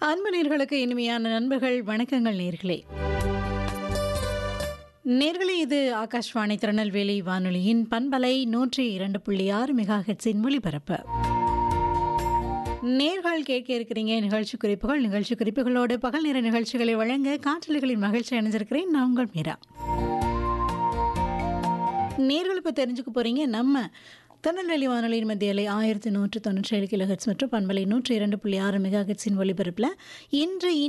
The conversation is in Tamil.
அன்பு நேர்களுக்கு இனிமையான நண்பர்கள் வணக்கங்கள் நேர்களே நேர்களே இது ஆகாஷ்வாணி திருநெல்வேலி வானொலியின் பண்பலை நூற்றி இரண்டு புள்ளி ஆறு மெகா ஹெட்ஸின் ஒளிபரப்பு நேர்கள் கேட்க இருக்கிறீங்க நிகழ்ச்சி குறிப்புகள் நிகழ்ச்சி குறிப்புகளோடு பகல் நேர நிகழ்ச்சிகளை வழங்க காற்றலைகளின் மகிழ்ச்சி அணிஞ்சிருக்கிறேன் நான் உங்கள் மீரா நேர்கள் இப்போ தெரிஞ்சுக்க போறீங்க நம்ம திருநெல்வேலி வானொலியின் மத்தியிலே ஆயிரத்தி நூற்று தொண்ணூற்றி ஏழு கிலோ ஹெட்ஸ் மற்றும் பண்பலை நூற்றி இரண்டு புள்ளி ஆறு மெகா ஹெட்ஸின் ஒலிபரப்பில் இன்று